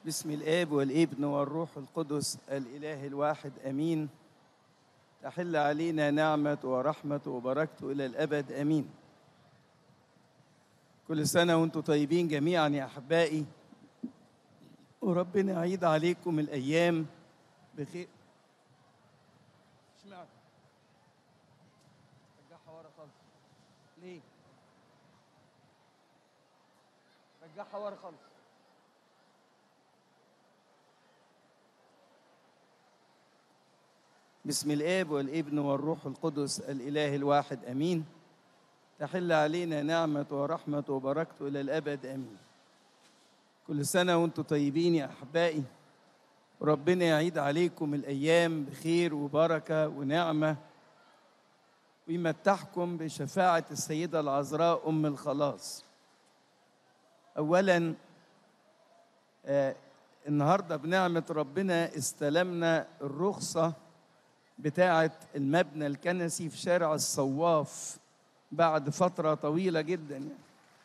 بسم الاب والابن والروح القدس الاله الواحد امين تحل علينا نعمه ورحمه وبركته الى الابد امين كل سنه وانتم طيبين جميعا يا احبائي وربنا يعيد عليكم الايام بخير اشمعنى رجعها ورا خالص ليه رجعها ورا خالص بسم الاب والابن والروح القدس الاله الواحد امين تحل علينا نعمه ورحمه وبركته الى الابد امين كل سنه وانتم طيبين يا احبائي وربنا يعيد عليكم الايام بخير وبركه ونعمه ويمتعكم بشفاعه السيده العذراء ام الخلاص اولا آه النهارده بنعمه ربنا استلمنا الرخصه بتاعه المبنى الكنسي في شارع الصواف بعد فتره طويله جدا يعني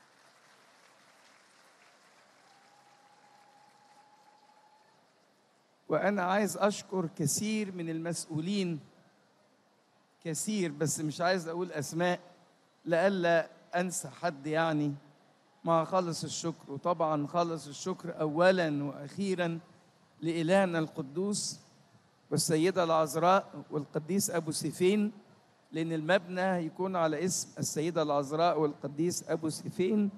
وانا عايز اشكر كثير من المسؤولين كثير بس مش عايز اقول اسماء لئلا انسى حد يعني مع خالص الشكر وطبعا خالص الشكر اولا واخيرا لالهنا القدوس والسيده العذراء والقديس ابو سيفين لان المبنى هيكون على اسم السيده العذراء والقديس ابو سيفين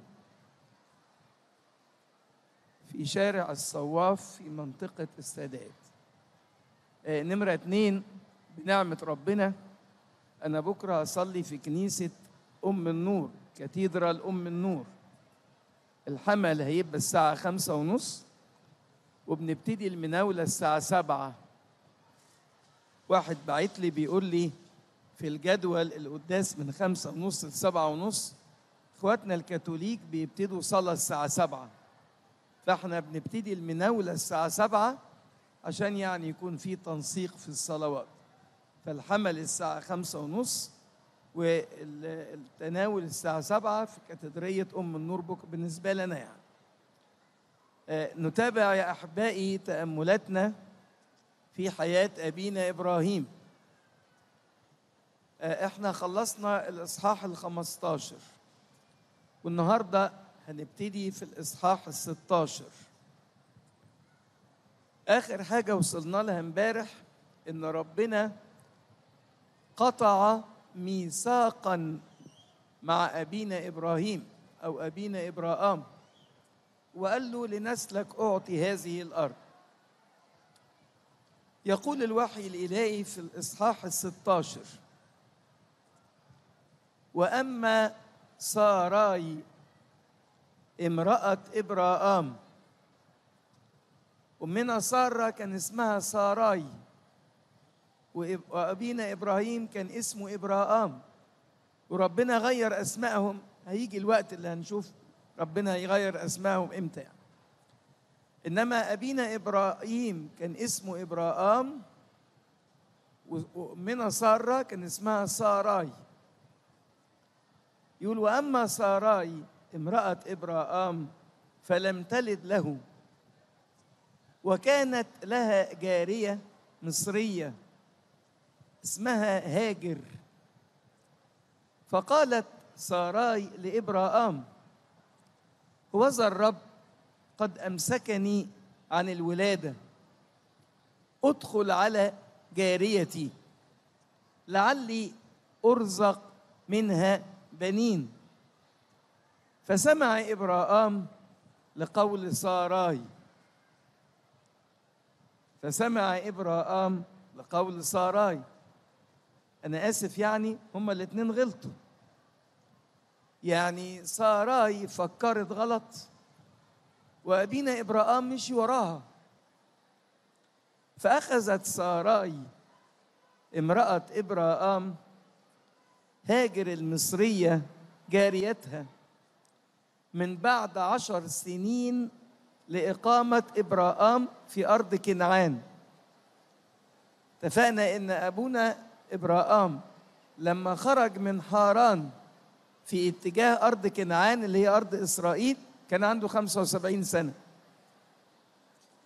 في شارع الصواف في منطقة السادات آه نمرة اتنين بنعمة ربنا أنا بكرة هصلي في كنيسة أم النور كاتيدرال أم النور الحمل هيبقى الساعة خمسة ونص وبنبتدي المناولة الساعة سبعة واحد بعت لي بيقول لي في الجدول القداس من خمسة ونص لسبعة ونص اخواتنا الكاثوليك بيبتدوا صلاة الساعة سبعة فاحنا بنبتدي المناولة الساعة سبعة عشان يعني يكون في تنسيق في الصلوات فالحمل الساعة خمسة ونص والتناول الساعة سبعة في كاتدرية أم النور بك بالنسبة لنا يعني آه نتابع يا أحبائي تأملاتنا في حياة أبينا إبراهيم آه احنا خلصنا الإصحاح الخمستاشر والنهارده هنبتدي في الإصحاح الستاشر آخر حاجة وصلنا لها امبارح إن ربنا قطع ميثاقا مع أبينا إبراهيم أو أبينا إبراهام وقال له لنسلك أعطي هذه الأرض يقول الوحي الإلهي في الإصحاح الستاشر وأما ساراي امرأة إبراهام ومنها سارة كان اسمها ساراي وأبينا إبراهيم كان اسمه إبراهام وربنا غير أسمائهم هيجي الوقت اللي هنشوف ربنا هيغير أسمائهم إمتى يعني. إنما أبينا إبراهيم كان اسمه إبراهام ومنها سارة كان اسمها ساراي يقول وأما ساراي امرأة إبراهام فلم تلد له وكانت لها جارية مصرية اسمها هاجر فقالت ساراي لإبراهام هوذا الرب قد أمسكني عن الولادة أدخل على جاريتي لعلي أرزق منها بنين فسمع إبراهام لقول ساراي فسمع إبراهام لقول ساراي أنا آسف يعني هما الاتنين غلطوا يعني ساراي فكرت غلط وأبينا إبراهام مشي وراها فأخذت ساراي امرأة إبراهام هاجر المصرية جاريتها من بعد عشر سنين لإقامة إبراهام في أرض كنعان اتفقنا إن أبونا إبراهام لما خرج من حاران في اتجاه أرض كنعان اللي هي أرض إسرائيل كان عنده 75 سنة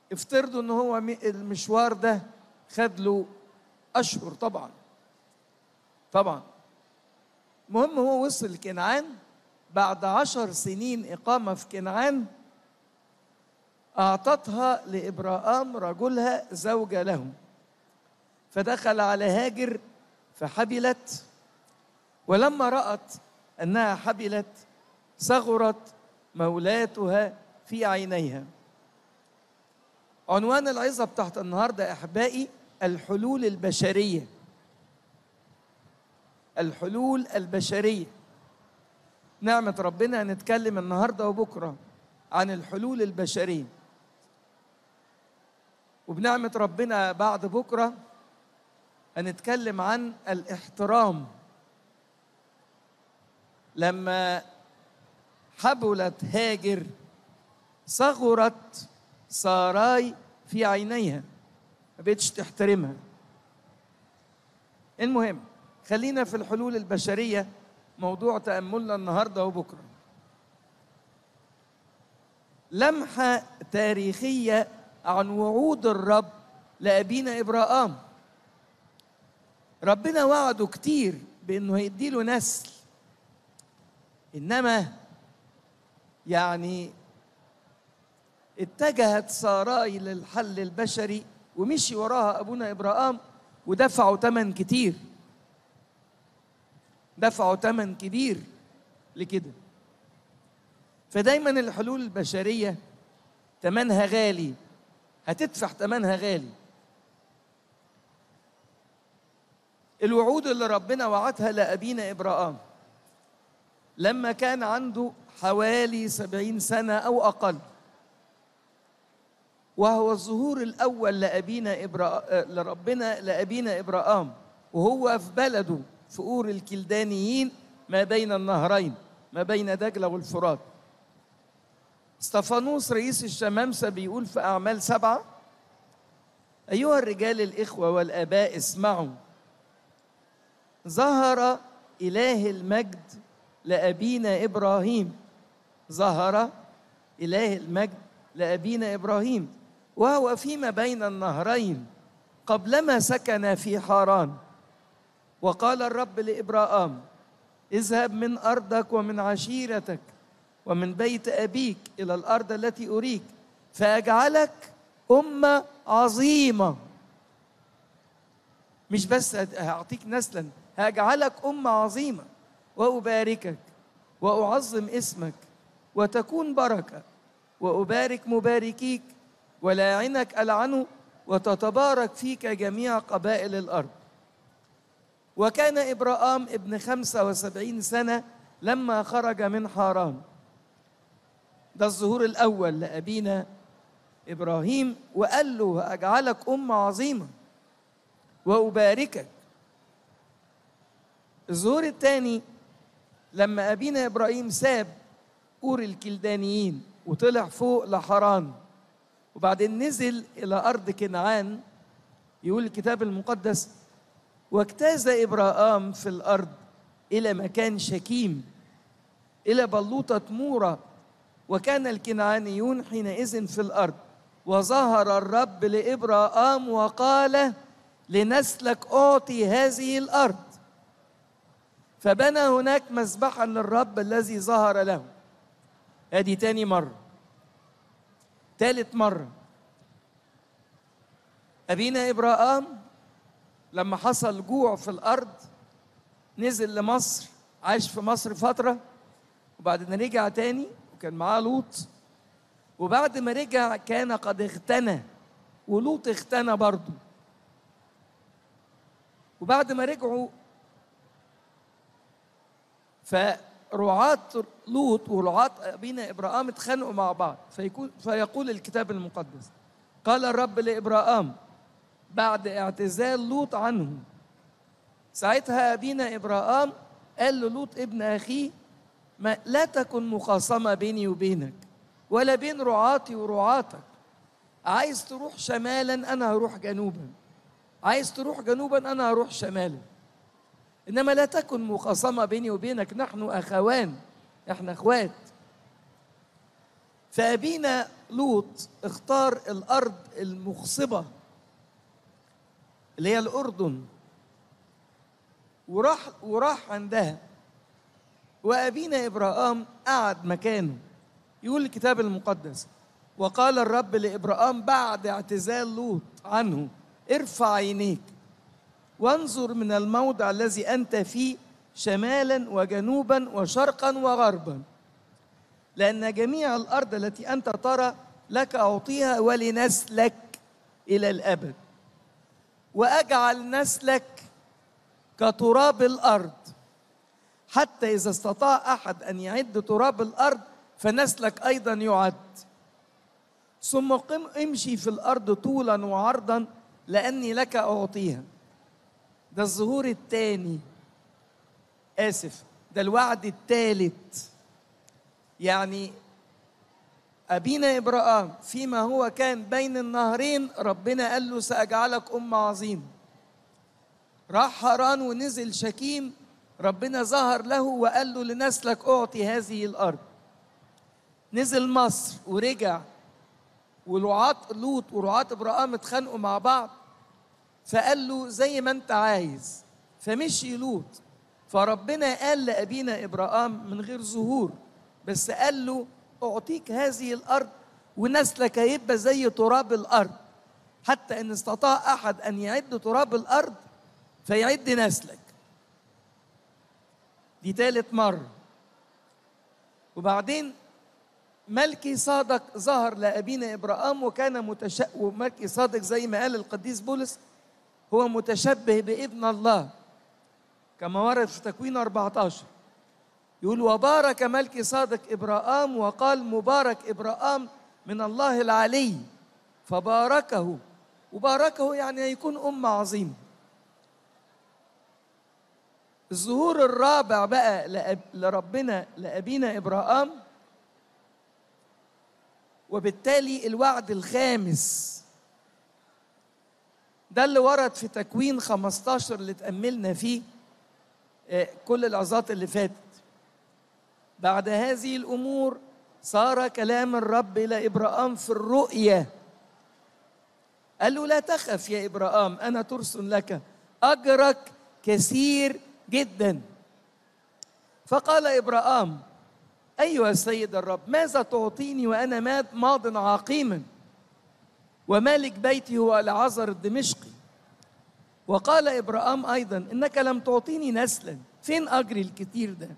افترضوا ان هو م- المشوار ده خد له اشهر طبعا طبعا المهم هو وصل كنعان بعد عشر سنين إقامة في كنعان أعطتها لإبراهام رجلها زوجة له فدخل على هاجر فحبلت ولما رأت أنها حبلت صغرت مولاتها في عينيها عنوان العظة بتاعت النهاردة أحبائي الحلول البشرية الحلول البشرية نعمة ربنا هنتكلم النهاردة وبكرة عن الحلول البشرية وبنعمة ربنا بعد بكرة هنتكلم عن الاحترام لما حبلت هاجر صغرت ساراي في عينيها ما بقتش تحترمها المهم خلينا في الحلول البشرية موضوع تأملنا النهاردة وبكرة لمحة تاريخية عن وعود الرب لأبينا إبراهام ربنا وعده كتير بأنه هيديله نسل إنما يعني اتجهت ساراي للحل البشري ومشي وراها أبونا إبراهام ودفعوا ثمن كتير دفعوا ثمن كبير لكده فدايما الحلول البشرية ثمنها غالي هتدفع ثمنها غالي الوعود اللي ربنا وعدها لأبينا إبراهام لما كان عنده حوالي سبعين سنة أو أقل وهو الظهور الأول لأبينا إبرا... لربنا لأبينا إبراهام وهو في بلده في أور الكلدانيين ما بين النهرين ما بين دجلة والفرات استفانوس رئيس الشمامسة بيقول في أعمال سبعة أيها الرجال الإخوة والآباء اسمعوا ظهر إله المجد لأبينا إبراهيم ظهر إله المجد لأبينا إبراهيم وهو فيما بين النهرين قبلما سكن في حاران وقال الرب لإبراهام اذهب من أرضك ومن عشيرتك ومن بيت أبيك إلى الأرض التي أريك فأجعلك أمة عظيمة مش بس هأعطيك نسلا هأجعلك أمة عظيمة وأباركك وأعظم اسمك وتكون بركة وأبارك مباركيك ولاعنك ألعنه وتتبارك فيك جميع قبائل الأرض وكان إبراهام ابن خمسة وسبعين سنة لما خرج من حاران ده الظهور الأول لأبينا إبراهيم وقال له أجعلك أمة عظيمة وأباركك الظهور الثاني لما أبينا إبراهيم ساب أور الكلدانيين وطلع فوق لحران وبعدين نزل إلى أرض كنعان يقول الكتاب المقدس واجتاز إبراهام في الأرض إلى مكان شكيم إلى بلوطة مورة وكان الكنعانيون حينئذ في الأرض وظهر الرب لإبراهام وقال لنسلك أعطي هذه الأرض فبنى هناك مذبحا للرب الذي ظهر له ادي تاني مرة تالت مرة أبينا إبراهام لما حصل جوع في الأرض نزل لمصر عاش في مصر فترة وبعدين رجع تاني وكان معاه لوط وبعد ما رجع كان قد اغتنى ولوط اغتنى برضه وبعد ما رجعوا فرعاة لوط ورعاة أبينا إبراهام اتخانقوا مع بعض فيكون فيقول الكتاب المقدس قال الرب لإبراهام بعد اعتزال لوط عنه ساعتها أبينا إبراهام قال للوط ابن أخيه ما لا تكن مخاصمة بيني وبينك ولا بين رعاتي ورعاتك عايز تروح شمالا أنا هروح جنوبا عايز تروح جنوبا أنا هروح شمالا إنما لا تكن مخاصمة بيني وبينك نحن أخوان إحنا أخوات فأبينا لوط اختار الأرض المخصبة اللي هي الأردن وراح وراح عندها وأبينا إبراهام قعد مكانه يقول الكتاب المقدس وقال الرب لإبراهام بعد اعتزال لوط عنه ارفع عينيك وانظر من الموضع الذي أنت فيه شمالا وجنوبا وشرقا وغربا لأن جميع الأرض التي أنت ترى لك أعطيها ولنسلك إلى الأبد وأجعل نسلك كتراب الأرض حتى إذا استطاع أحد أن يعد تراب الأرض فنسلك أيضا يعد ثم قم امشي في الأرض طولا وعرضا لأني لك أعطيها ده الظهور الثاني آسف ده الوعد الثالث يعني أبينا إبراهيم فيما هو كان بين النهرين ربنا قال له سأجعلك أم عظيم راح هران ونزل شكيم ربنا ظهر له وقال له لنسلك أعطي هذه الأرض نزل مصر ورجع ورعاة لوط ورعاة إبراهيم اتخانقوا مع بعض فقال له زي ما أنت عايز فمشي لوط فربنا قال لأبينا إبراهيم من غير ظهور بس قال له أعطيك هذه الأرض ونسلك هيبقى زي تراب الأرض حتى إن استطاع أحد أن يعد تراب الأرض فيعد نسلك دي ثالث مرة وبعدين ملكي صادق ظهر لأبينا إبراهيم وكان متش... وملكي صادق زي ما قال القديس بولس هو متشبه بابن الله كما ورد في تكوين 14 يقول وبارك ملكي صادق إبراهام وقال مبارك إبراهام من الله العلي فباركه وباركه يعني هيكون أمة عظيمة الظهور الرابع بقى لأب... لربنا لأبينا إبراهام وبالتالي الوعد الخامس ده اللي ورد في تكوين 15 اللي تأملنا فيه كل العظات اللي فاتت بعد هذه الامور صار كلام الرب الى ابراهام في الرؤيا قال له لا تخف يا ابراهام انا ترسل لك اجرك كثير جدا فقال ابراهام ايها السيد الرب ماذا تعطيني وانا مات ماض عقيما ومالك بيتي هو العذر الدمشقي وقال ابراهام ايضا انك لم تعطيني نسلا فين اجري الكثير ده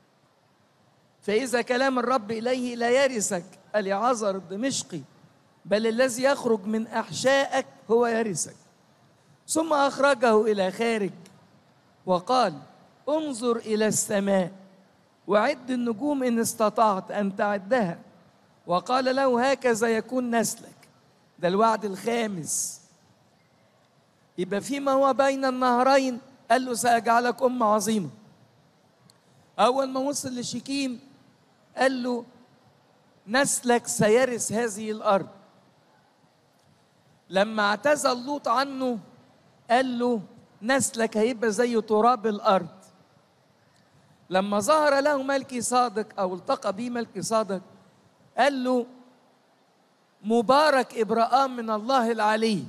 فإذا كلام الرب إليه لا يرثك اليعذر الدمشقي بل الذي يخرج من أحشائك هو يرثك ثم أخرجه إلى خارج وقال انظر إلى السماء وعد النجوم إن استطعت أن تعدها وقال له هكذا يكون نسلك ده الوعد الخامس يبقى فيما هو بين النهرين قال له سأجعلك أمة عظيمة أول ما وصل لشكيم قال له نسلك سيرث هذه الارض لما اعتزل لوط عنه قال له نسلك هيبقى زي تراب الارض لما ظهر له ملكي صادق او التقى به ملكي صادق قال له مبارك ابراهام من الله العلي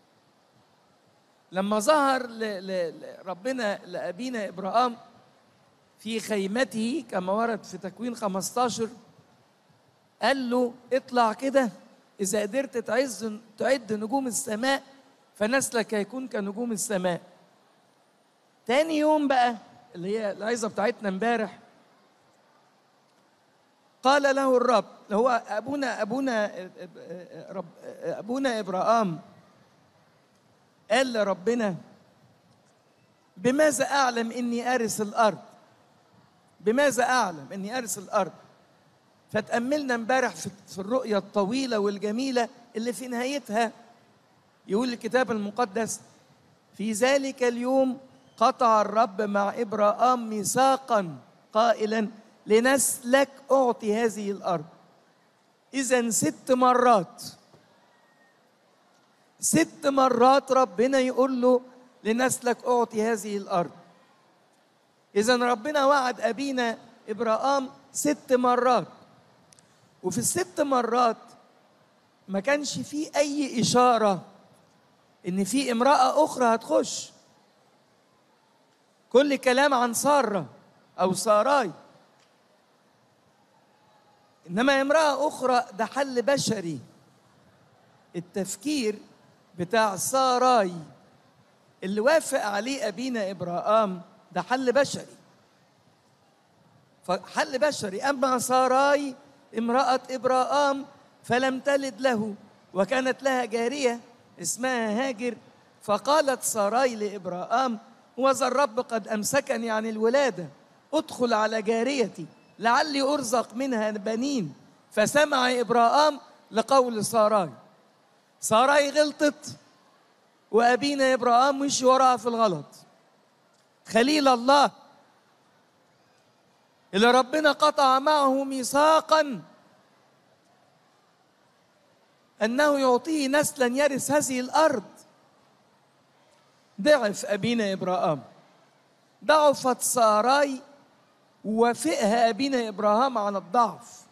لما ظهر ربنا لابينا ابراهام في خيمته كما ورد في تكوين 15 قال له اطلع كده إذا قدرت تعز تعد نجوم السماء فنسلك هيكون كنجوم السماء. تاني يوم بقى اللي هي العظة بتاعتنا امبارح قال له الرب هو أبونا أبونا رب أبونا إبراهام قال لربنا بماذا أعلم إني أرث الأرض بماذا اعلم اني ارث الارض فتاملنا امبارح في الرؤيه الطويله والجميله اللي في نهايتها يقول الكتاب المقدس في ذلك اليوم قطع الرب مع ابراهام ميثاقا قائلا لنسلك اعطي هذه الارض اذا ست مرات ست مرات ربنا يقول له لنسلك اعطي هذه الارض إذا ربنا وعد أبينا إبراهام ست مرات وفي الست مرات ما كانش فيه اي اشاره ان في امراه اخرى هتخش كل كلام عن ساره او ساراي انما امراه اخرى ده حل بشري التفكير بتاع ساراي اللي وافق عليه ابينا ابراهام ده حل بشري فحل بشري اما ساراي امراه ابراهام فلم تلد له وكانت لها جاريه اسمها هاجر فقالت ساراي لابراهام وذا الرب قد امسكني عن الولاده ادخل على جاريتي لعلي ارزق منها بنين فسمع ابراهام لقول ساراي ساراي غلطت وابينا ابراهام مشي وراها في الغلط خليل الله اللي ربنا قطع معه ميثاقا انه يعطيه نسلا يرث هذه الارض ضعف ابينا ابراهام ضعفت ساراي ووافقها ابينا ابراهام عن الضعف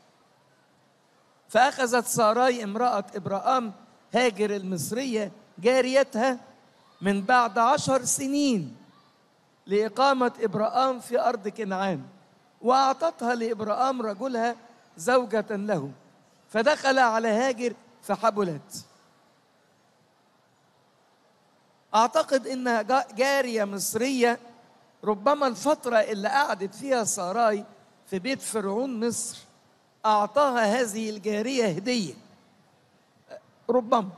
فاخذت ساراي امراه ابراهام هاجر المصريه جاريتها من بعد عشر سنين لإقامة إبراهام في أرض كنعان وأعطتها لإبراهام رجلها زوجة له فدخل على هاجر فحبلت أعتقد إنها جارية مصرية ربما الفترة اللي قعدت فيها ساراي في بيت فرعون مصر أعطاها هذه الجارية هدية ربما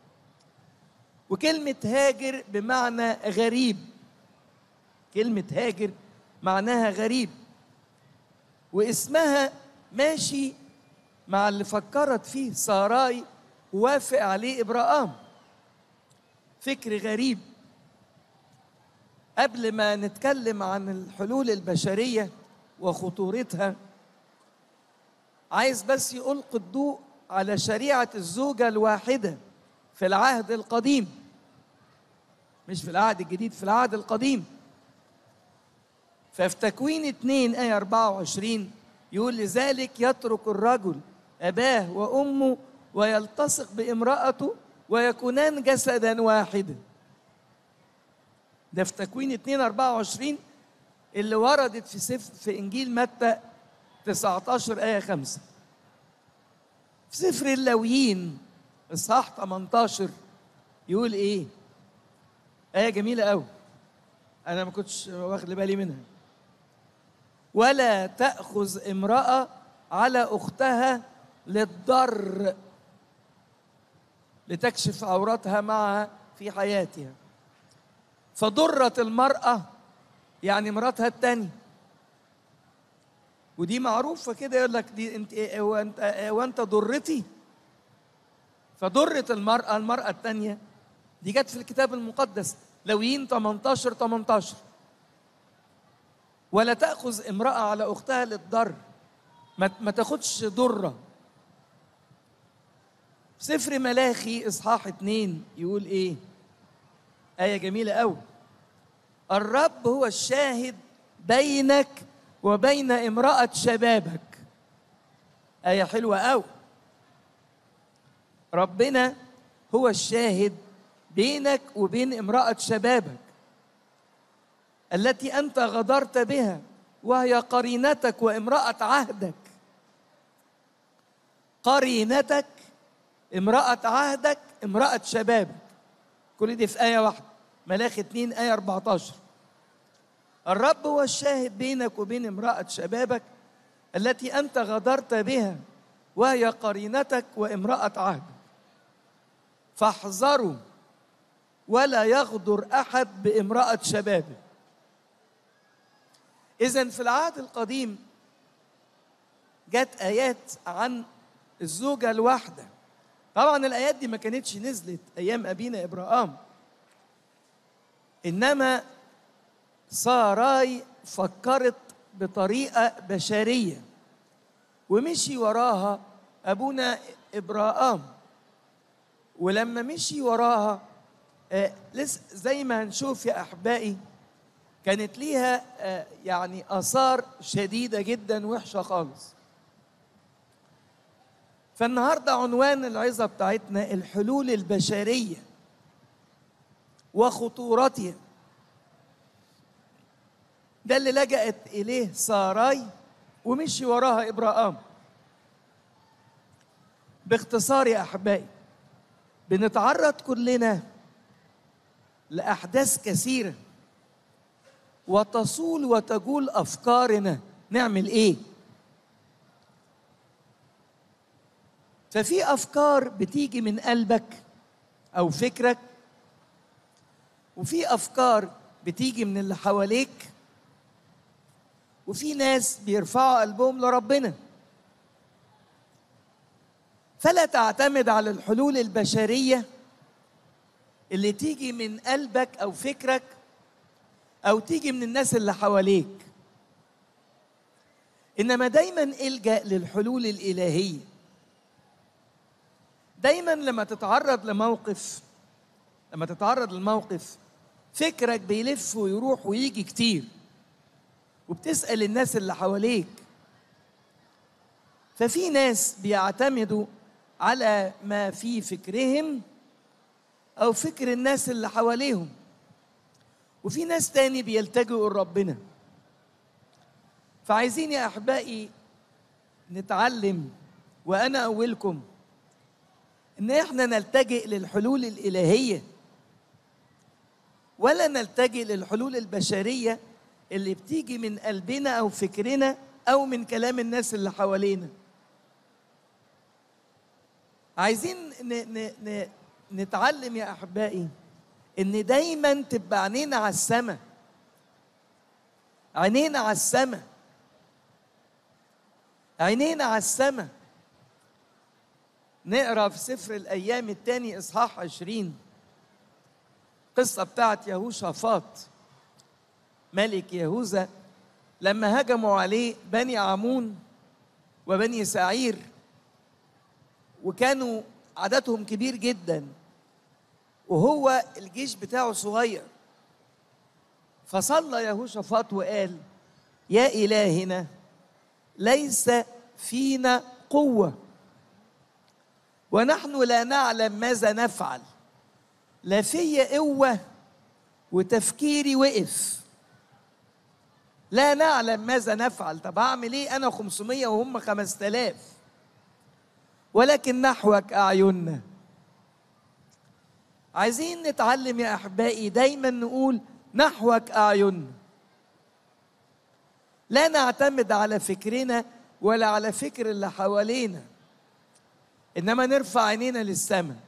وكلمة هاجر بمعنى غريب كلمة هاجر معناها غريب واسمها ماشي مع اللي فكرت فيه ساراي وافق عليه إبراهام فكر غريب قبل ما نتكلم عن الحلول البشرية وخطورتها عايز بس يلقي الضوء على شريعة الزوجة الواحدة في العهد القديم مش في العهد الجديد في العهد القديم ففي تكوين 2 آية 24 يقول لذلك يترك الرجل أباه وأمه ويلتصق بامرأته ويكونان جسدا واحدا ده في تكوين 2 24 اللي وردت في سفر في إنجيل متى 19 آية 5 في سفر اللاويين اصحاح 18 يقول ايه ايه جميله قوي انا ما كنتش واخد بالي منها ولا تاخذ امراه على اختها للضر لتكشف عورتها معها في حياتها فضرت المراه يعني مراتها الثانيه ودي معروفه كده يقول لك دي انت هو انت هو انت ضرتي فضرت المرأة المرأة الثانية دي جت في الكتاب المقدس لويين 18 18 ولا تأخذ امرأة على أختها للضر ما, ما تاخدش ضرة سفر ملاخي إصحاح اتنين يقول إيه آية جميلة أوي الرب هو الشاهد بينك وبين امرأة شبابك آية حلوة أوي ربنا هو الشاهد بينك وبين امرأة شبابك التي أنت غدرت بها وهي قرينتك وامرأة عهدك قرينتك امرأة عهدك امرأة شبابك كل دي في آية واحدة ملاخي 2 آية 14 الرب هو الشاهد بينك وبين امرأة شبابك التي أنت غدرت بها وهي قرينتك وامرأة عهدك فاحذروا ولا يغدر احد بامراه شبابه اذا في العهد القديم جت ايات عن الزوجه الواحده طبعا الايات دي ما كانتش نزلت ايام ابينا ابراهام انما ساراي فكرت بطريقه بشريه ومشي وراها ابونا ابراهام ولما مشي وراها آه لسه زي ما هنشوف يا احبائي كانت ليها آه يعني اثار شديده جدا وحشه خالص فالنهارده عنوان العظه بتاعتنا الحلول البشريه وخطورتها ده اللي لجأت إليه ساراي ومشي وراها إبراهام باختصار يا أحبائي بنتعرض كلنا لأحداث كثيرة وتصول وتجول أفكارنا نعمل إيه؟ ففي أفكار بتيجي من قلبك أو فكرك وفي أفكار بتيجي من اللي حواليك وفي ناس بيرفعوا قلبهم لربنا فلا تعتمد على الحلول البشريه اللي تيجي من قلبك او فكرك او تيجي من الناس اللي حواليك انما دايما الجا للحلول الالهيه دايما لما تتعرض لموقف لما تتعرض لموقف فكرك بيلف ويروح ويجي كتير وبتسال الناس اللي حواليك ففي ناس بيعتمدوا على ما في فكرهم او فكر الناس اللي حواليهم وفي ناس تاني بيلتجئوا لربنا فعايزين يا احبائي نتعلم وانا اولكم ان احنا نلتجئ للحلول الالهيه ولا نلتجئ للحلول البشريه اللي بتيجي من قلبنا او فكرنا او من كلام الناس اللي حوالينا عايزين ن ن ن نتعلم يا احبائي ان دايما تبقى عينينا على السماء عينينا على السماء عينينا على السماء نقرا في سفر الايام الثاني اصحاح عشرين قصه بتاعت يهوشافاط ملك يهوذا لما هجموا عليه بني عمون وبني سعير وكانوا عددهم كبير جدا وهو الجيش بتاعه صغير فصلى يهوشافاط وقال يا إلهنا ليس فينا قوة ونحن لا نعلم ماذا نفعل لا في قوة وتفكيري وقف لا نعلم ماذا نفعل طب أعمل إيه أنا 500 وهم 5000 ولكن نحوك أعيننا عايزين نتعلم يا أحبائي دايما نقول نحوك أعيننا لا نعتمد على فكرنا ولا على فكر اللي حوالينا إنما نرفع عينينا للسماء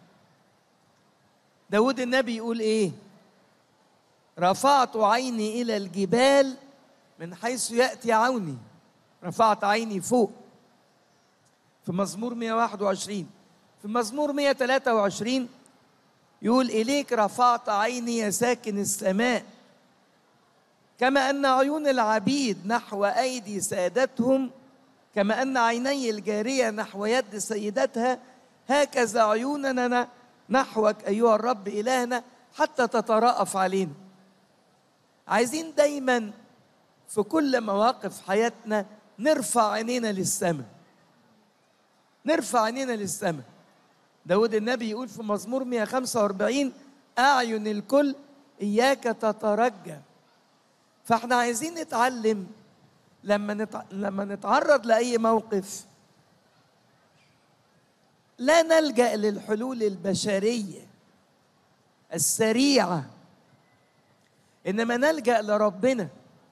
داود النبي يقول إيه رفعت عيني إلى الجبال من حيث يأتي عوني رفعت عيني فوق في مزمور 121 في مزمور 123 يقول إليك رفعت عيني يا ساكن السماء كما أن عيون العبيد نحو أيدي سادتهم كما أن عيني الجارية نحو يد سيدتها هكذا عيوننا نحوك أيها الرب إلهنا حتى تتراءف علينا عايزين دايما في كل مواقف حياتنا نرفع عينينا للسماء نرفع عينينا للسماء داود النبي يقول في مزمور 145 أعين الكل إياك تترجى فاحنا عايزين نتعلم لما نتع... لما نتعرض لأي موقف لا نلجأ للحلول البشرية السريعة إنما نلجأ لربنا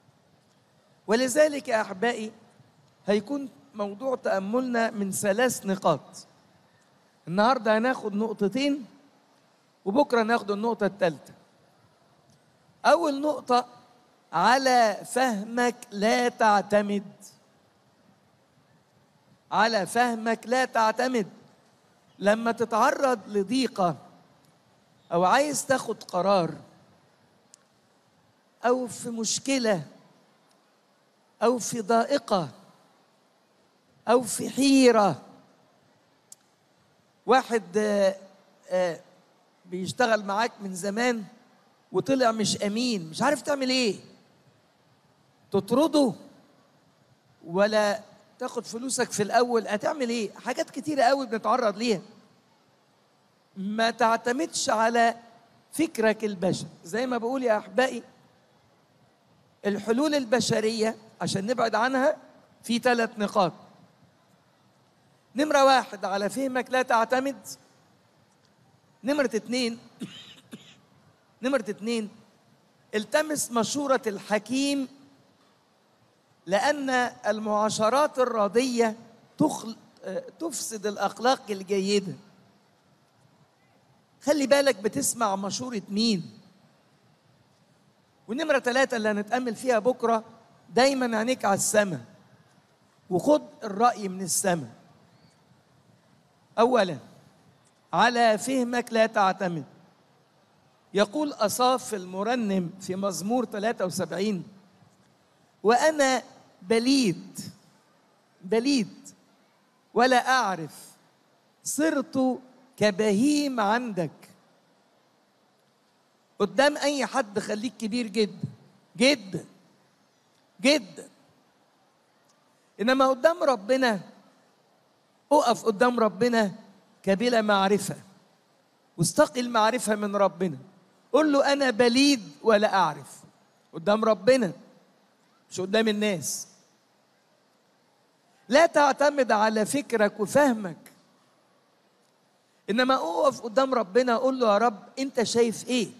ولذلك يا أحبائي هيكون موضوع تأملنا من ثلاث نقاط النهارده هناخد نقطتين وبكره ناخد النقطة الثالثة أول نقطة على فهمك لا تعتمد على فهمك لا تعتمد لما تتعرض لضيقة أو عايز تاخد قرار أو في مشكلة أو في ضائقة أو في حيرة واحد آه، آه، بيشتغل معاك من زمان وطلع مش أمين مش عارف تعمل إيه تطرده ولا تاخد فلوسك في الاول هتعمل ايه حاجات كتيره قوي بنتعرض ليها ما تعتمدش على فكرك البشري زي ما بقول يا احبائي الحلول البشريه عشان نبعد عنها في ثلاث نقاط نمرة واحد على فهمك لا تعتمد نمرة اتنين نمرة اتنين التمس مشورة الحكيم لأن المعاشرات الراضية تخل... تفسد الأخلاق الجيدة خلي بالك بتسمع مشورة مين ونمرة ثلاثة اللي هنتأمل فيها بكرة دايما عينيك على السماء وخد الرأي من السماء أولا على فهمك لا تعتمد يقول أصاف المرنم في مزمور 73 وأنا بليد بليد ولا أعرف صرت كبهيم عندك قدام أي حد خليك كبير جدا جدا جدا إنما قدام ربنا اقف قدام ربنا كبلا معرفة واستقي المعرفة من ربنا قل له أنا بليد ولا أعرف قدام ربنا مش قدام الناس لا تعتمد على فكرك وفهمك انما اقف قدام ربنا قول له يا رب انت شايف ايه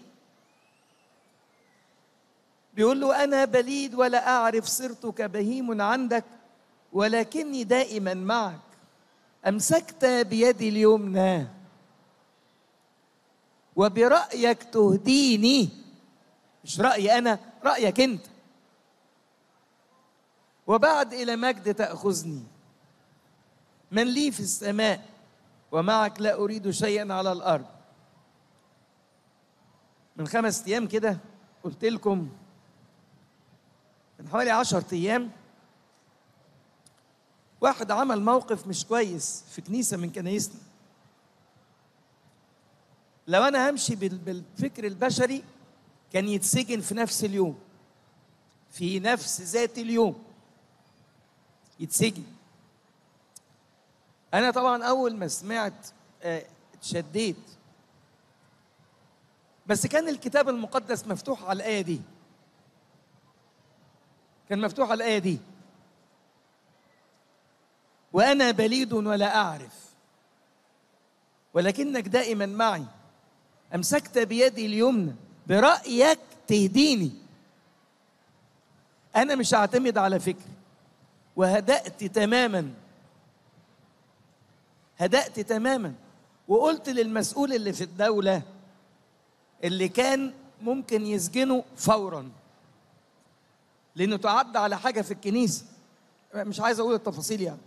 بيقول له انا بليد ولا اعرف صرت كبهيم عندك ولكني دائما معك امسكت بيدي اليمنى وبرايك تهديني مش رايي انا رايك انت وبعد الى مجد تاخذني من لي في السماء ومعك لا اريد شيئا على الارض من خمس ايام كده قلت لكم من حوالي عشرة ايام واحد عمل موقف مش كويس في كنيسه من كنايسنا لو انا همشي بالفكر البشري كان يتسجن في نفس اليوم في نفس ذات اليوم يتسجن انا طبعا اول ما سمعت اتشديت بس كان الكتاب المقدس مفتوح على الايه دي كان مفتوح على الايه دي وانا بليد ولا اعرف ولكنك دائما معي امسكت بيدي اليمنى برايك تهديني انا مش هعتمد على فكري وهدأت تماما هدأت تماما وقلت للمسؤول اللي في الدولة اللي كان ممكن يسجنه فورا لأنه تعدى على حاجة في الكنيسة مش عايز أقول التفاصيل يعني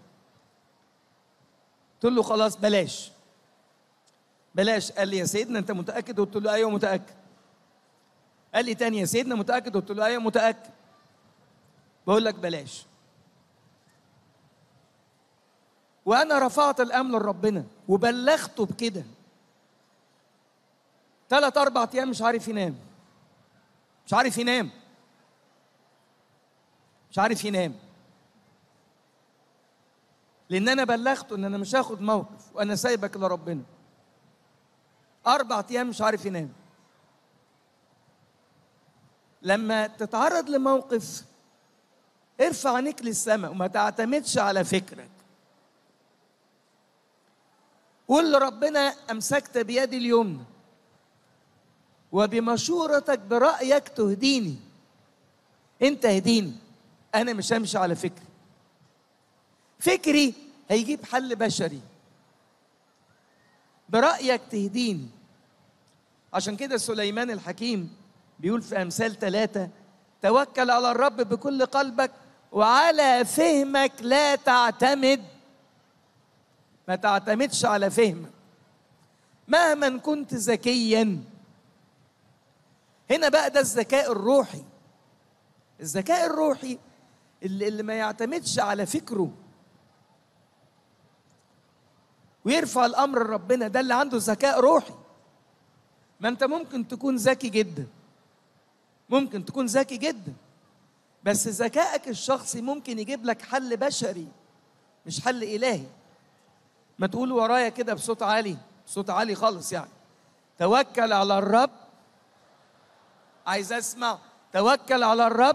قلت له خلاص بلاش بلاش قال لي يا سيدنا أنت متأكد قلت له أيوه متأكد قال لي تاني يا سيدنا متأكد قلت له أيوه متأكد بقول لك بلاش وانا رفعت الامر لربنا وبلغته بكده ثلاث اربع ايام مش عارف ينام مش عارف ينام مش عارف ينام لان انا بلغته ان انا مش هاخد موقف وانا سايبك لربنا اربع ايام مش عارف ينام لما تتعرض لموقف ارفع عينيك للسماء وما تعتمدش على فكرك قول لربنا امسكت بيدي اليمنى وبمشورتك برايك تهديني انت هديني انا مش همشي على فكري فكري هيجيب حل بشري برايك تهديني عشان كده سليمان الحكيم بيقول في امثال ثلاثه توكل على الرب بكل قلبك وعلى فهمك لا تعتمد ما تعتمدش على فهمك مهما كنت ذكيا هنا بقى ده الذكاء الروحي الذكاء الروحي اللي, اللي ما يعتمدش على فكره ويرفع الامر لربنا ده اللي عنده ذكاء روحي ما انت ممكن تكون ذكي جدا ممكن تكون ذكي جدا بس ذكائك الشخصي ممكن يجيب لك حل بشري مش حل الهي ما تقول ورايا كده بصوت عالي بصوت عالي خالص يعني توكل على الرب عايز اسمع توكل على الرب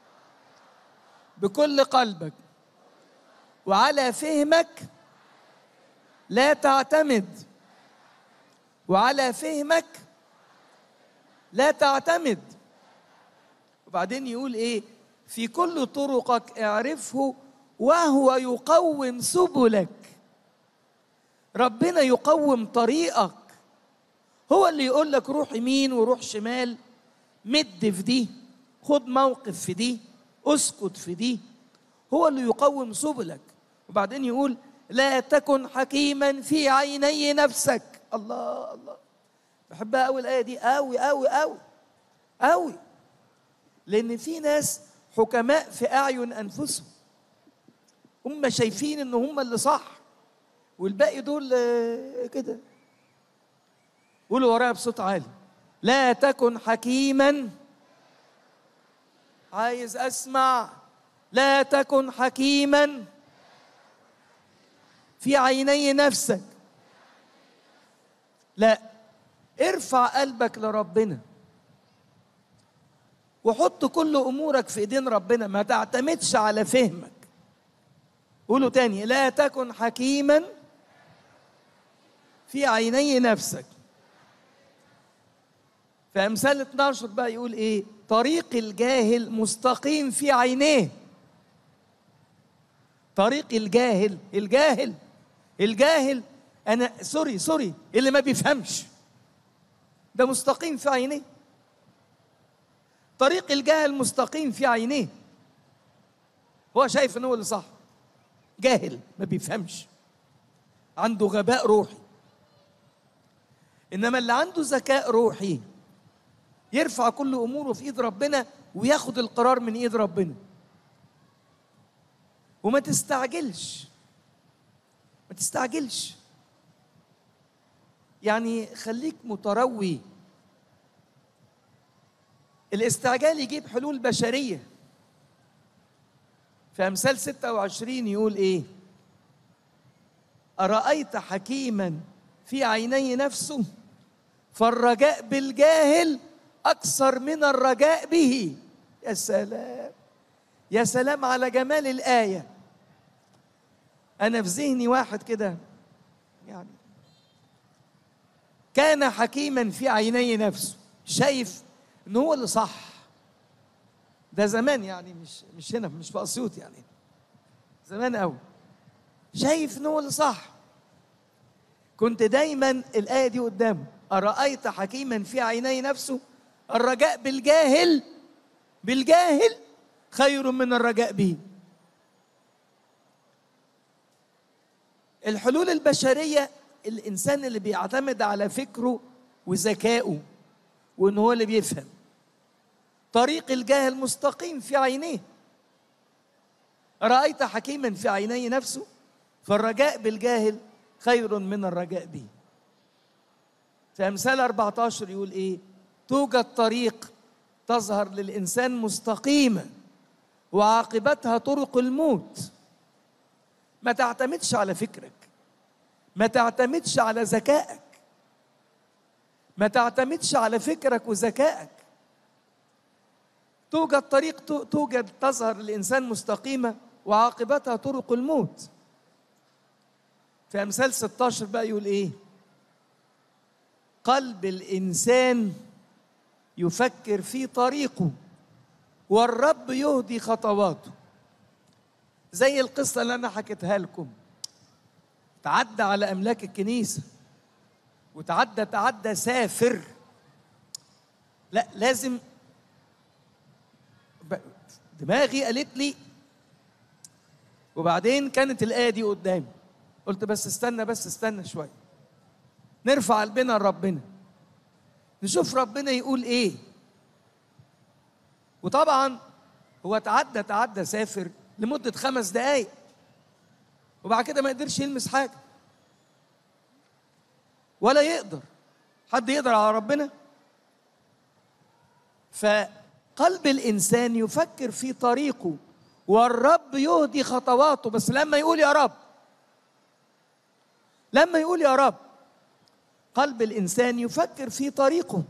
بكل قلبك وعلى فهمك لا تعتمد وعلى فهمك لا تعتمد وبعدين يقول ايه في كل طرقك اعرفه وهو يقوم سبلك ربنا يقوم طريقك هو اللي يقول لك روح يمين وروح شمال مد في دي خد موقف في دي اسكت في دي هو اللي يقوم سبلك وبعدين يقول لا تكن حكيما في عيني نفسك الله الله بحبها قوي الايه دي قوي قوي قوي قوي لان في ناس حكماء في اعين انفسهم هم شايفين ان هم اللي صح والباقي دول آه، كده قولوا ورايا بصوت عالي لا تكن حكيما عايز اسمع لا تكن حكيما في عيني نفسك لا ارفع قلبك لربنا وحط كل امورك في ايدين ربنا ما تعتمدش على فهمك قولوا تاني لا تكن حكيما في عيني نفسك في امثال 12 بقى يقول ايه طريق الجاهل مستقيم في عينيه طريق الجاهل الجاهل الجاهل انا سوري سوري اللي ما بيفهمش ده مستقيم في عينيه طريق الجاهل مستقيم في عينيه هو شايف ان هو اللي صح جاهل ما بيفهمش عنده غباء روحي انما اللي عنده ذكاء روحي يرفع كل اموره في ايد ربنا وياخد القرار من ايد ربنا وما تستعجلش ما تستعجلش يعني خليك متروي الاستعجال يجيب حلول بشرية في أمثال 26 يقول إيه أرأيت حكيما في عيني نفسه فالرجاء بالجاهل أكثر من الرجاء به يا سلام يا سلام على جمال الآية أنا في ذهني واحد كده يعني كان حكيما في عيني نفسه شايف ان هو اللي صح ده زمان يعني مش مش هنا مش في اسيوط يعني زمان قوي شايف ان هو اللي صح كنت دايما الايه دي قدامه ارايت حكيما في عيني نفسه الرجاء بالجاهل بالجاهل خير من الرجاء به الحلول البشريه الانسان اللي بيعتمد على فكره وذكائه وان هو اللي بيفهم طريق الجاهل مستقيم في عينيه رايت حكيما في عيني نفسه فالرجاء بالجاهل خير من الرجاء به في امثال 14 يقول ايه توجد طريق تظهر للانسان مستقيمه وعاقبتها طرق الموت ما تعتمدش على فكرك ما تعتمدش على ذكائك ما تعتمدش على فكرك وذكائك توجد طريق توجد تظهر للإنسان مستقيمة وعاقبتها طرق الموت في أمثال 16 بقى يقول إيه قلب الإنسان يفكر في طريقه والرب يهدي خطواته زي القصة اللي أنا حكيتها لكم تعدى على أملاك الكنيسة وتعدى تعدى سافر لا لازم دماغي قالت لي وبعدين كانت الآية دي قدامي قلت بس استنى بس استنى شوية نرفع قلبنا لربنا نشوف ربنا يقول ايه وطبعا هو تعدى تعدى سافر لمدة خمس دقايق وبعد كده ما قدرش يلمس حاجة ولا يقدر حد يقدر على ربنا فقلب الإنسان يفكر في طريقه والرب يهدي خطواته بس لما يقول يا رب لما يقول يا رب قلب الانسان يفكر في طريقه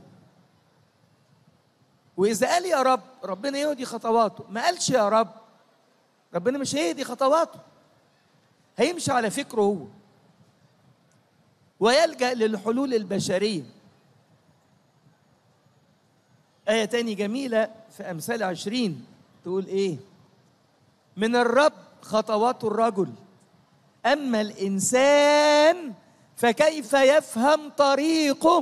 واذا قال يا رب ربنا يهدي خطواته ما قالش يا رب ربنا مش هيهدي خطواته هيمشي على فكره هو ويلجا للحلول البشريه آية تاني جميلة في أمثال عشرين تقول إيه؟ من الرب خطوات الرجل أما الإنسان فكيف يفهم طريقه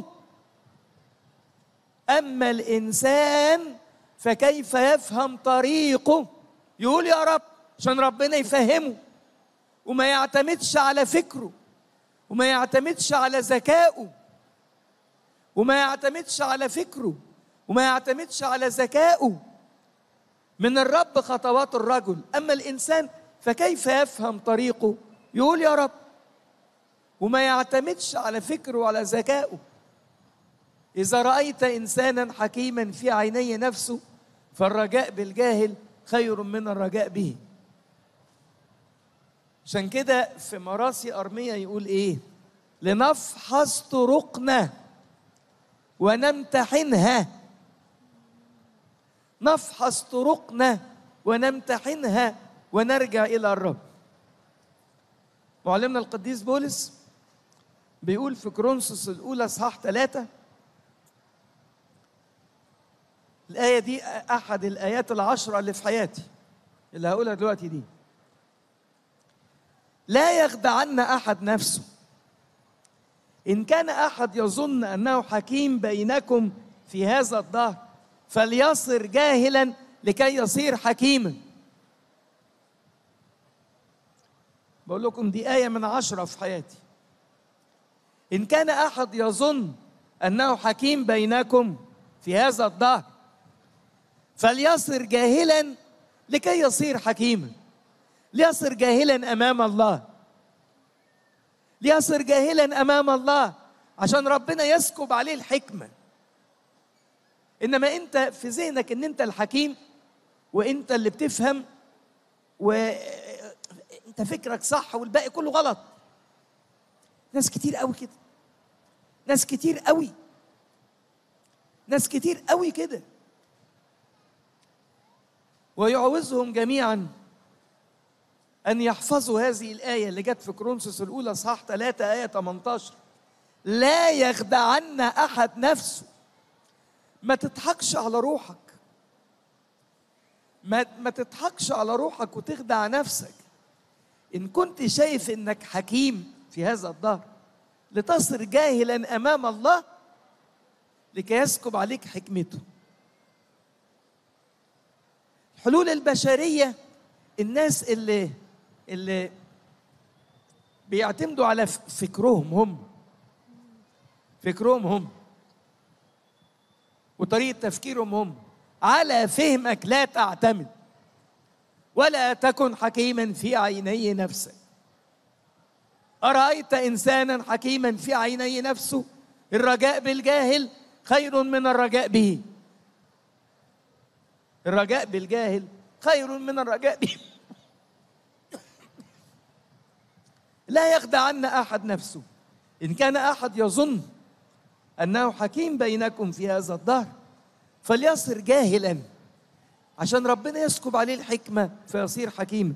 أما الإنسان فكيف يفهم طريقه يقول يا رب عشان ربنا يفهمه وما يعتمدش على فكره وما يعتمدش على ذكائه وما يعتمدش على فكره وما يعتمدش على ذكائه من الرب خطوات الرجل اما الانسان فكيف يفهم طريقه يقول يا رب وما يعتمدش على فكره وعلى ذكائه اذا رايت انسانا حكيما في عيني نفسه فالرجاء بالجاهل خير من الرجاء به عشان كده في مراسي أرمية يقول إيه لنفحص طرقنا ونمتحنها نفحص طرقنا ونمتحنها ونرجع إلى الرب معلمنا القديس بولس بيقول في كرونسوس الأولى إصحاح ثلاثة الآية دي أحد الآيات العشرة اللي في حياتي اللي هقولها دلوقتي دي لا يخدعن أحد نفسه إن كان أحد يظن أنه حكيم بينكم في هذا الدهر فليصر جاهلا لكي يصير حكيما بقول لكم دي آية من عشرة في حياتي إن كان أحد يظن أنه حكيم بينكم في هذا الدهر فليصر جاهلا لكي يصير حكيما ليصر جاهلا امام الله ليصر جاهلا امام الله عشان ربنا يسكب عليه الحكمه انما انت في ذهنك ان انت الحكيم وانت اللي بتفهم وانت فكرك صح والباقي كله غلط ناس كتير قوي كده ناس كتير قوي ناس كتير قوي كده ويعوزهم جميعا أن يحفظوا هذه الآية اللي جت في كرونسوس الأولى صح 3 آية 18 لا يخدعن أحد نفسه ما تضحكش على روحك ما ما تضحكش على روحك وتخدع نفسك إن كنت شايف إنك حكيم في هذا الدهر لتصر جاهلا أمام الله لكي يسكب عليك حكمته الحلول البشرية الناس اللي اللي بيعتمدوا على فكرهم هم فكرهم هم وطريقة تفكيرهم هم على فهمك لا تعتمد ولا تكن حكيما في عيني نفسك أرأيت إنسانا حكيما في عيني نفسه الرجاء بالجاهل خير من الرجاء به الرجاء بالجاهل خير من الرجاء به لا يخدعن احد نفسه ان كان احد يظن انه حكيم بينكم في هذا الدهر فليصر جاهلا عشان ربنا يسكب عليه الحكمه فيصير حكيما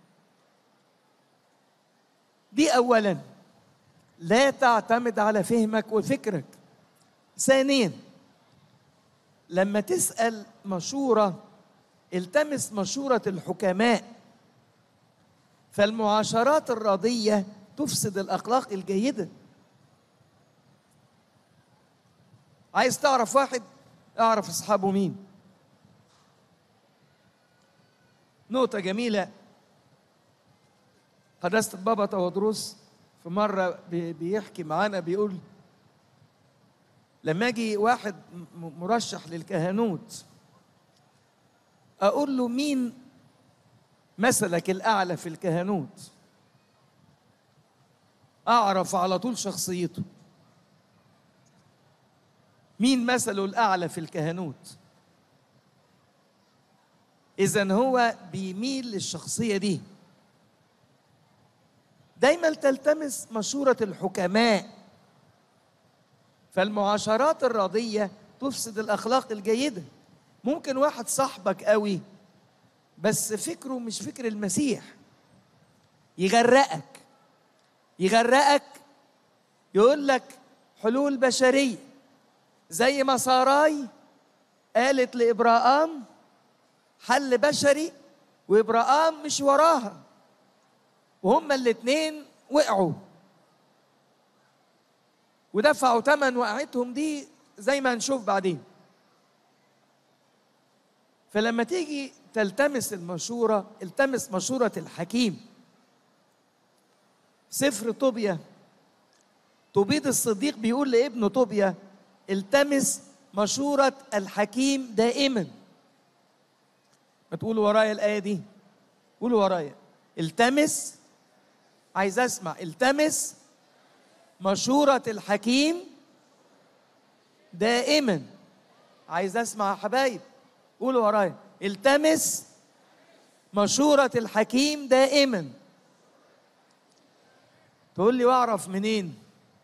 دي اولا لا تعتمد على فهمك وفكرك ثانيا لما تسال مشوره التمس مشوره الحكماء فالمعاشرات الراضيه تفسد الاخلاق الجيده عايز تعرف واحد اعرف اصحابه مين نقطه جميله قداسه البابا تودروس في مره بيحكي معانا بيقول لما اجي واحد مرشح للكهنوت اقول له مين مثلك الاعلى في الكهنوت اعرف على طول شخصيته مين مثله الاعلى في الكهنوت اذا هو بيميل للشخصيه دي دايما تلتمس مشوره الحكماء فالمعاشرات الراضيه تفسد الاخلاق الجيده ممكن واحد صاحبك قوي بس فكره مش فكر المسيح يغرقك يغرقك يقول لك حلول بشريه زي ما ساراي قالت لابراهام حل بشري وابراهام مش وراها وهما الاتنين وقعوا ودفعوا ثمن وقعتهم دي زي ما هنشوف بعدين فلما تيجي تلتمس المشورة التمس مشورة الحكيم سفر طوبيا توبيد الصديق بيقول لابنه طوبيا التمس مشورة الحكيم دائما ما تقولوا ورايا الآية دي قولوا ورايا التمس عايز اسمع التمس مشورة الحكيم دائما عايز اسمع يا حبايب قولوا ورايا التمس مشورة الحكيم دائما تقول لي واعرف منين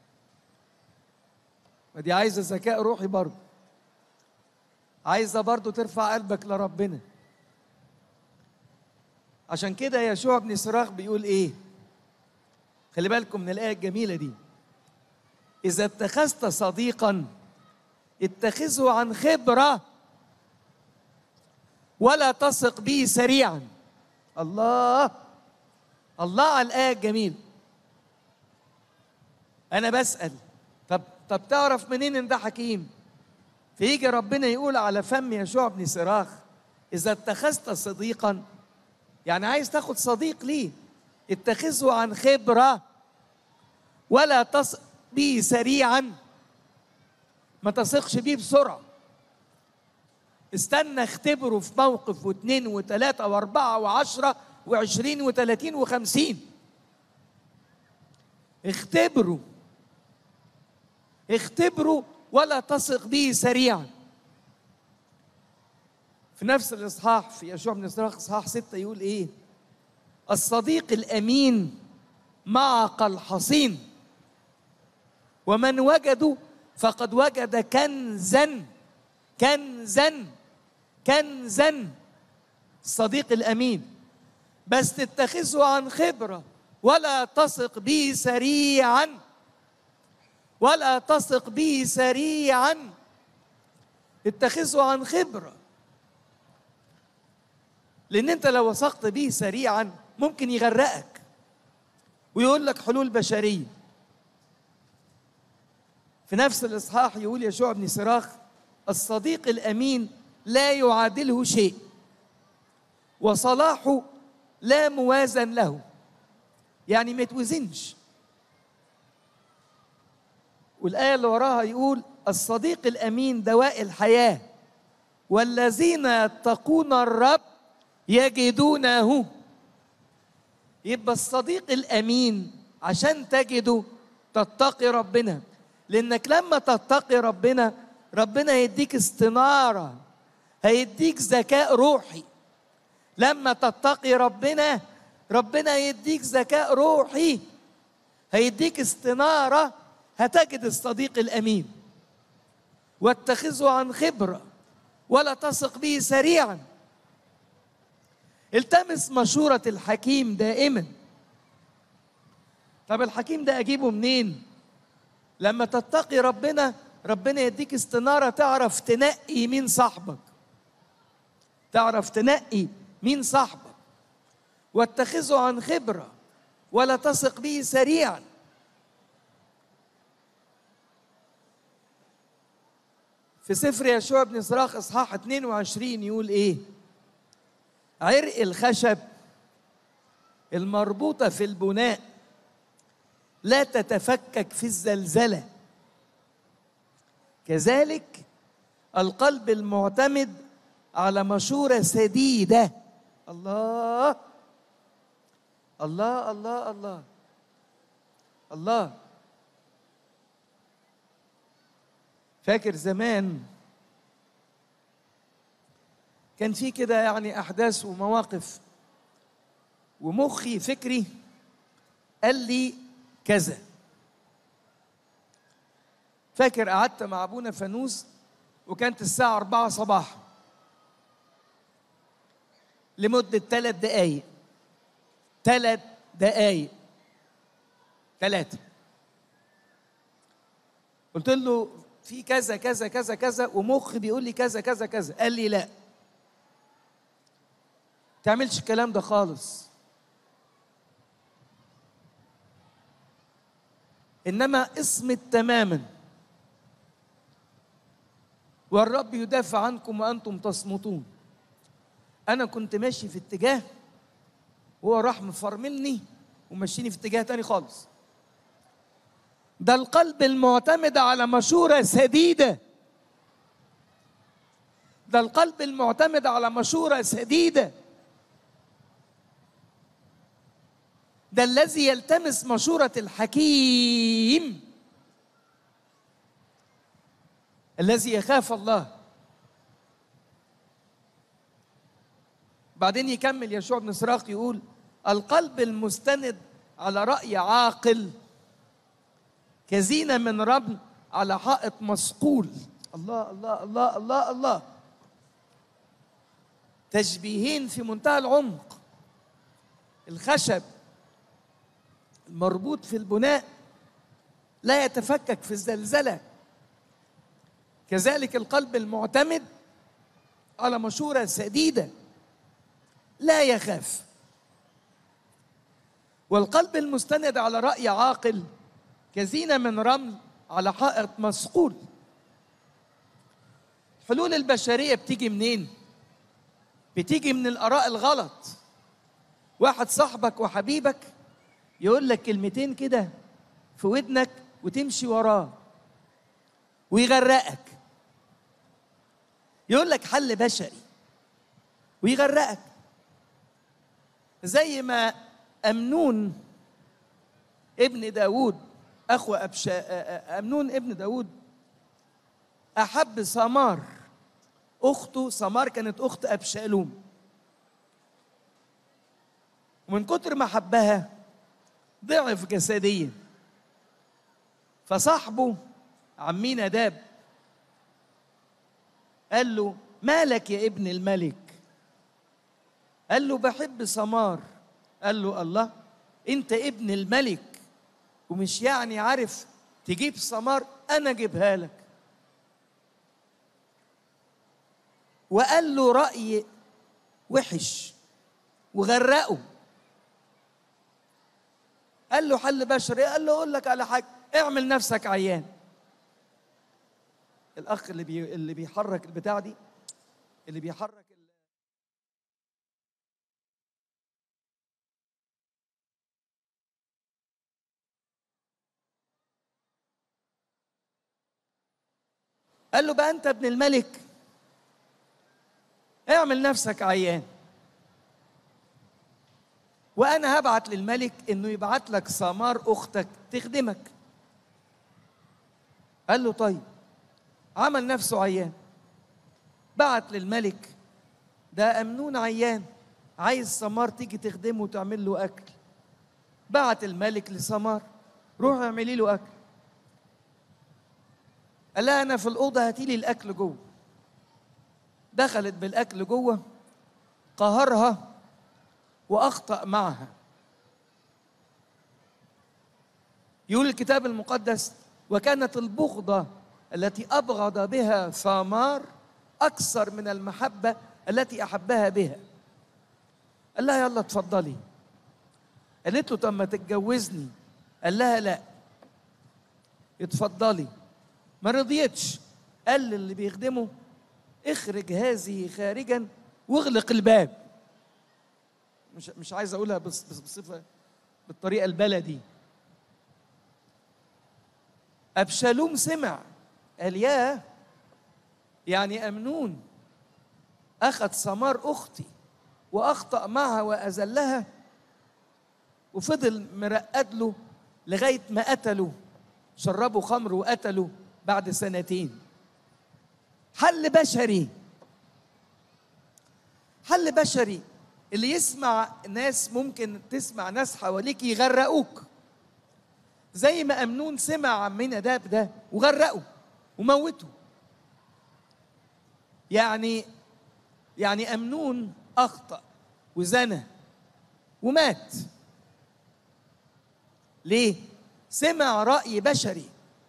ما دي عايزة ذكاء روحي برضه عايزة برضه ترفع قلبك لربنا عشان كده يشوع بن صراخ بيقول ايه خلي بالكم من الآية الجميلة دي إذا اتخذت صديقا اتخذه عن خبرة ولا تثق به سريعا الله الله على الآية الجميلة أنا بسأل طب طب تعرف منين إن ده حكيم؟ فيجي ربنا يقول على فم يشوع بن صراخ إذا اتخذت صديقا يعني عايز تاخد صديق ليه اتخذه عن خبرة ولا تثق به سريعا ما تثقش بيه بسرعة استنى اختبره في موقف واثنين وثلاثة واربعة وعشرة وعشرين وثلاثين وخمسين اختبروا اختبروا ولا تثق به سريعا في نفس الاصحاح في يشوع بن صراخ اصحاح ستة يقول ايه الصديق الامين معق الحصين ومن وجده فقد وجد كنزا كنزا كنزا الصديق الامين بس تتخذه عن خبره ولا تثق به سريعا ولا تثق به سريعا اتخذه عن خبره لان انت لو وثقت به سريعا ممكن يغرقك ويقول لك حلول بشريه في نفس الاصحاح يقول يشوع بن صراخ الصديق الامين لا يعادله شيء وصلاحه لا موازن له يعني ما يتوزنش والآية اللي وراها يقول الصديق الأمين دواء الحياة والذين يتقون الرب يجدونه يبقى الصديق الأمين عشان تجده تتقي ربنا لأنك لما تتقي ربنا ربنا هيديك استنارة هيديك ذكاء روحي لما تتقي ربنا ربنا يديك ذكاء روحي هيديك استنارة هتجد الصديق الأمين واتخذه عن خبرة ولا تثق به سريعا التمس مشورة الحكيم دائما طب الحكيم ده أجيبه منين لما تتقي ربنا ربنا يديك استنارة تعرف تنقي مين صاحبك تعرف تنقي مين صاحبك واتخذه عن خبرة ولا تثق به سريعا في سفر يشوع بن صراخ اصحاح 22 يقول ايه عرق الخشب المربوطه في البناء لا تتفكك في الزلزله كذلك القلب المعتمد على مشوره سديده الله الله الله الله الله فاكر زمان كان في كده يعني احداث ومواقف ومخي فكري قال لي كذا فاكر قعدت مع ابونا فانوس وكانت الساعة أربعة صباحا لمدة ثلاث دقايق ثلاث دقايق ثلاثة قلت له في كذا كذا كذا كذا ومخي بيقول لي كذا كذا كذا قال لي لا تعملش الكلام ده خالص انما اصمت تماما والرب يدافع عنكم وانتم تصمتون انا كنت ماشي في اتجاه وهو راح مفرملني ومشيني في اتجاه تاني خالص ده القلب المعتمد على مشورة سديدة ده القلب المعتمد على مشورة سديدة ده الذي يلتمس مشورة الحكيم الذي يخاف الله بعدين يكمل يشوع بن سراق يقول القلب المستند على رأي عاقل كزينة من رمل على حائط مسقول الله الله الله الله الله تشبيهين في منتهى العمق الخشب المربوط في البناء لا يتفكك في الزلزلة كذلك القلب المعتمد على مشورة سديدة لا يخاف والقلب المستند على رأي عاقل كزينة من رمل على حائط مسقول حلول البشرية بتيجي منين؟ بتيجي من الآراء الغلط واحد صاحبك وحبيبك يقول لك كلمتين كده في ودنك وتمشي وراه ويغرقك يقول لك حل بشري ويغرقك زي ما أمنون ابن داود أخو أبشا أمنون ابن داود أحب سمار أخته سمار كانت أخت أبشالوم ومن كتر ما حبها ضعف جسديا فصاحبه عمي نداب قال له مالك يا ابن الملك قال له بحب سمار قال له الله انت ابن الملك ومش يعني عارف تجيب سمار انا اجيبها لك وقال له راي وحش وغرقه قال له حل بشري قال له اقول لك على حاجه اعمل نفسك عيان الاخ اللي بي اللي بيحرك البتاع دي اللي بيحرك ال... قال له بقى انت ابن الملك اعمل نفسك عيان وانا هبعت للملك انه يبعت لك سمار اختك تخدمك قال له طيب عمل نفسه عيان بعت للملك ده امنون عيان عايز سمار تيجي تخدمه وتعمل له اكل بعت الملك لسمار روح اعملي له اكل قال لها انا في الاوضه هاتي لي الاكل جوه دخلت بالاكل جوه قهرها واخطا معها يقول الكتاب المقدس وكانت البغضه التي ابغض بها ثامار اكثر من المحبه التي احبها بها قال لها يلا اتفضلي قالت له طب ما تتجوزني قال لها لا اتفضلي ما رضيتش قال للي بيخدمه اخرج هذه خارجا واغلق الباب مش مش عايز اقولها بص بص بصفه بالطريقه البلدي ابشالوم سمع قال ياه يعني امنون اخذ ثمار اختي واخطا معها واذلها وفضل مرقد له لغايه ما قتله شربوا خمر وقتلوا بعد سنتين حل بشري حل بشري اللي يسمع ناس ممكن تسمع ناس حواليك يغرقوك زي ما أمنون سمع عمنا داب ده وغرقه وموته يعني يعني أمنون أخطأ وزنى ومات ليه؟ سمع رأي بشري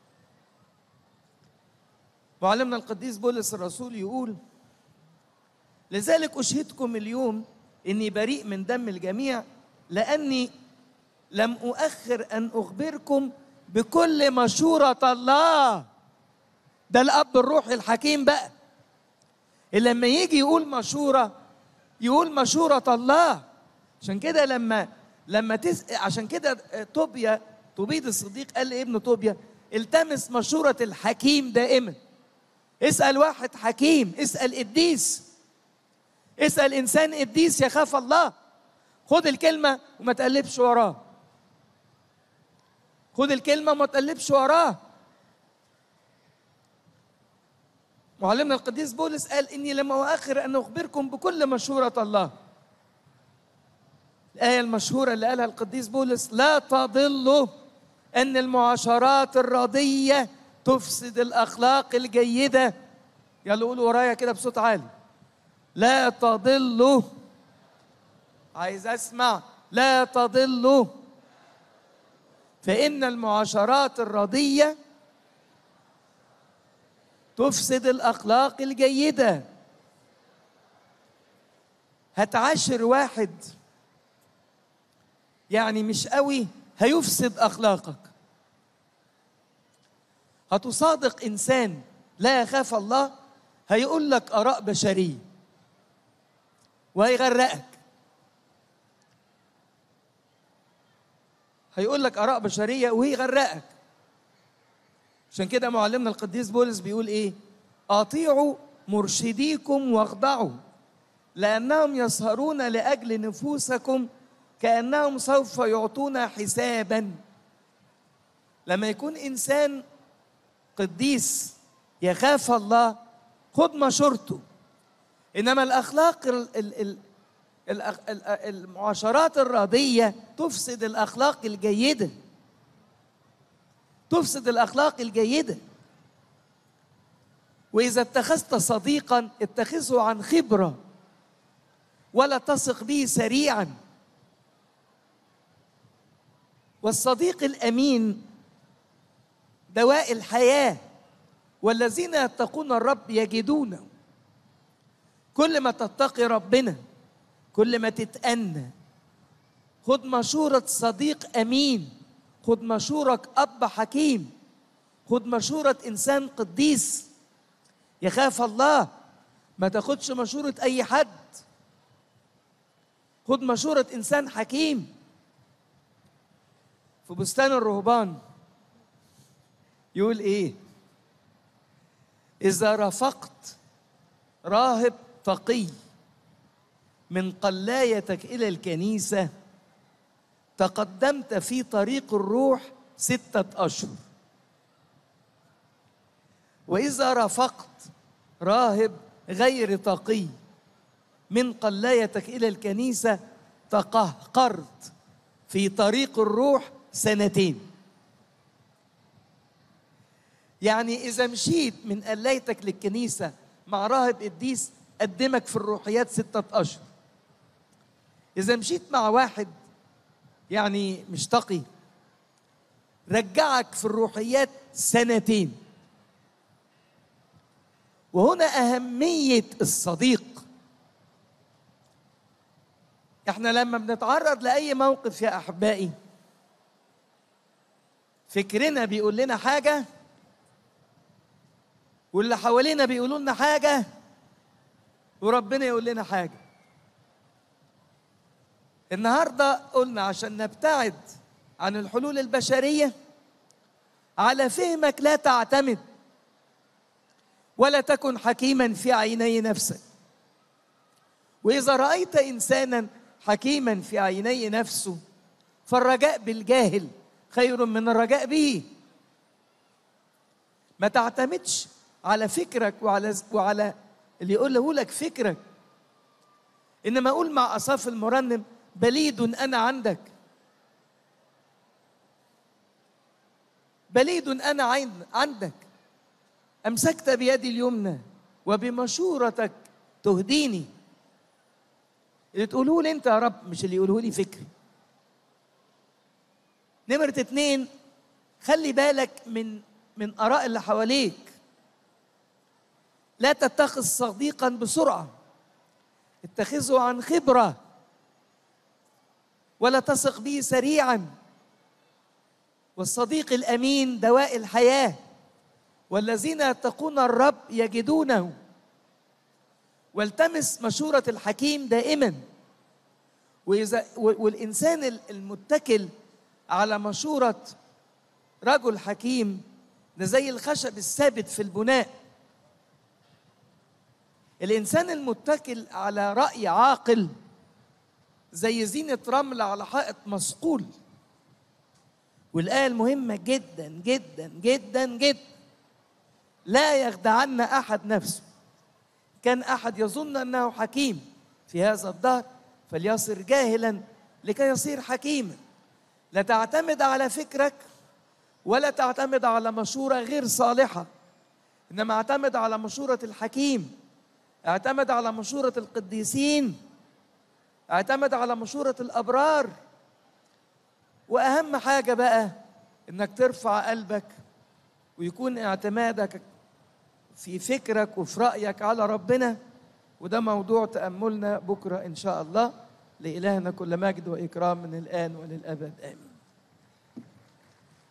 معلمنا القديس بولس الرسول يقول لذلك أشهدكم اليوم إني بريء من دم الجميع لأني لم أؤخر أن أخبركم بكل مشورة الله ده الأب الروحي الحكيم بقى اللي لما يجي يقول مشورة يقول مشورة الله عشان كده لما لما تس... عشان كده طوبيا طوبيد الصديق قال لابنه طوبيا التمس مشورة الحكيم دائما اسأل واحد حكيم اسأل قديس اسأل إنسان قديس يخاف الله خد الكلمة وما تقلبش وراه خد الكلمة وما تقلبش وراه معلمنا القديس بولس قال إني لم أؤخر أن أخبركم بكل مشورة الله الآية المشهورة اللي قالها القديس بولس لا تضلوا أن المعاشرات الرضية تفسد الأخلاق الجيدة يلا قولوا ورايا كده بصوت عالي لا تضلوا عايز أسمع لا تضلوا فإن المعاشرات الرضية تفسد الأخلاق الجيدة هتعاشر واحد يعني مش قوي هيفسد أخلاقك هتصادق إنسان لا يخاف الله هيقول لك آراء بشرية وهيغرقك هيقول لك آراء بشرية ويغرقك عشان كده معلمنا القديس بولس بيقول ايه اطيعوا مرشديكم واخضعوا لانهم يسهرون لاجل نفوسكم كانهم سوف يعطون حسابا لما يكون انسان قديس يخاف الله خد مشورته انما الاخلاق ال ال ال المعاشرات الراضيه تفسد الاخلاق الجيده تفسد الاخلاق الجيده واذا اتخذت صديقا اتخذه عن خبره ولا تثق به سريعا والصديق الامين دواء الحياه والذين يتقون الرب يجدونه كل ما تتقي ربنا كل ما تتأنى خد مشورة صديق أمين خد مشورة أب حكيم خد مشورة إنسان قديس يخاف الله ما تاخدش مشورة أي حد خد مشورة إنسان حكيم في بستان الرهبان يقول إيه إذا رافقت راهب تقي من قلايتك إلى الكنيسة تقدمت في طريق الروح ستة أشهر وإذا رافقت راهب غير تقي من قلايتك إلى الكنيسة تقهقرت في طريق الروح سنتين يعني إذا مشيت من قلايتك للكنيسة مع راهب قديس قدمك في الروحيات ستة أشهر إذا مشيت مع واحد يعني مش تقي رجعك في الروحيات سنتين وهنا أهمية الصديق احنا لما بنتعرض لأي موقف يا أحبائي فكرنا بيقول لنا حاجة واللي حوالينا بيقولوا لنا حاجة وربنا يقول لنا حاجة النهاردة قلنا عشان نبتعد عن الحلول البشرية على فهمك لا تعتمد ولا تكن حكيما في عيني نفسك وإذا رأيت إنسانا حكيما في عيني نفسه فالرجاء بالجاهل خير من الرجاء به ما تعتمدش على فكرك وعلى وعلى اللي يقوله لك فكرك انما اقول مع اصاف المرنم بليد انا عندك بليد انا عين- عندك امسكت بيدي اليمنى وبمشورتك تهديني اللي تقوله لي انت يا رب مش اللي يقوله لي فكري نمرة اتنين خلي بالك من من آراء اللي حواليك لا تتخذ صديقا بسرعة اتخذه عن خبرة ولا تثق به سريعا والصديق الأمين دواء الحياة والذين يتقون الرب يجدونه والتمس مشورة الحكيم دائما وإذا والإنسان المتكل على مشورة رجل حكيم ده زي الخشب الثابت في البناء الإنسان المتكل على رأي عاقل زي زينة رمل على حائط مصقول والآية المهمة جدا جدا جدا جدا لا يخدعن أحد نفسه كان أحد يظن أنه حكيم في هذا الدهر فليصر جاهلا لكي يصير حكيما لا تعتمد على فكرك ولا تعتمد على مشورة غير صالحة إنما اعتمد على مشورة الحكيم اعتمد على مشورة القديسين اعتمد على مشورة الأبرار وأهم حاجة بقى إنك ترفع قلبك ويكون اعتمادك في فكرك وفي رأيك على ربنا وده موضوع تأملنا بكرة إن شاء الله لإلهنا كل مجد وإكرام من الآن وللأبد آمين